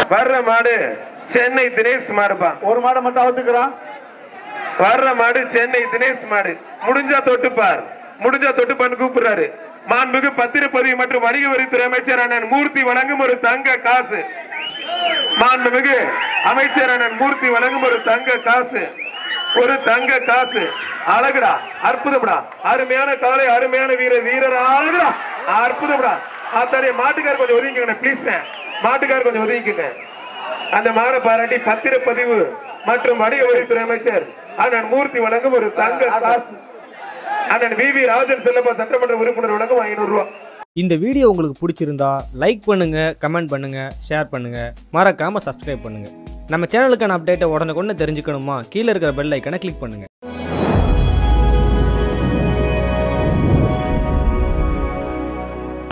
வர்ற மாடு சென்னை தினேஷ் மாடுப்பா ஒரு மாடை மட்டும் அவுத்துக்கிறான் வர்ற மாடு சென்னை தினேஷ் மாடு முடிஞ்சா தொட்டுப்பார் முடிஞ்சா தொட்டுப்பான்னு கூப்பிடுறாரு மாண்புமிகு பத்திரப்பதிவு மற்றும் வணிக வரித்துறை அமைச்சர் அண்ணன் மூர்த்தி வழங்கும் ஒரு தங்க காசு மாண்புமிகு அமைச்சர் அண்ணன் மூர்த்தி வழங்கும் ஒரு தங்க காசு ஒரு தங்க காசு அழகுடா அற்புதம்டா அருமையான காலை அருமையான வீரர் வீரர் அழகுடா அற்புதம்டா அத்தனை மாட்டுக்கார் கொஞ்சம் ஒதுங்கிக்கங்க ப்ளீஸ் மாட்டுக்கார் கொஞ்சம் ஒதுங்கிக்கங்க அந்த மாட பாராட்டி பத்திரப்பதிவு மற்றும் வணிக வரித்துறை அமைச்சர் அண்ணன் மூர்த்தி வழங்கும் ஒரு தங்க காசு அண்ணன் வி வி ராஜன் செல்லப்பா சட்டமன்ற உறுப்பினர் வழங்கும் ஐநூறு ரூபாய் இந்த வீடியோ உங்களுக்கு பிடிச்சிருந்தா லைக் பண்ணுங்க கமெண்ட் பண்ணுங்க ஷேர் பண்ணுங்க மறக்காம சப்ஸ்கிரைப் பண்ணுங்க நம்ம சேனலுக்கான அப்டேட்டை உடனுக்குடனே தெரிஞ்சுக்கணுமா கீழே இருக்கிற பெல் ஐக்கனை கிளிக் பண்ணுங்க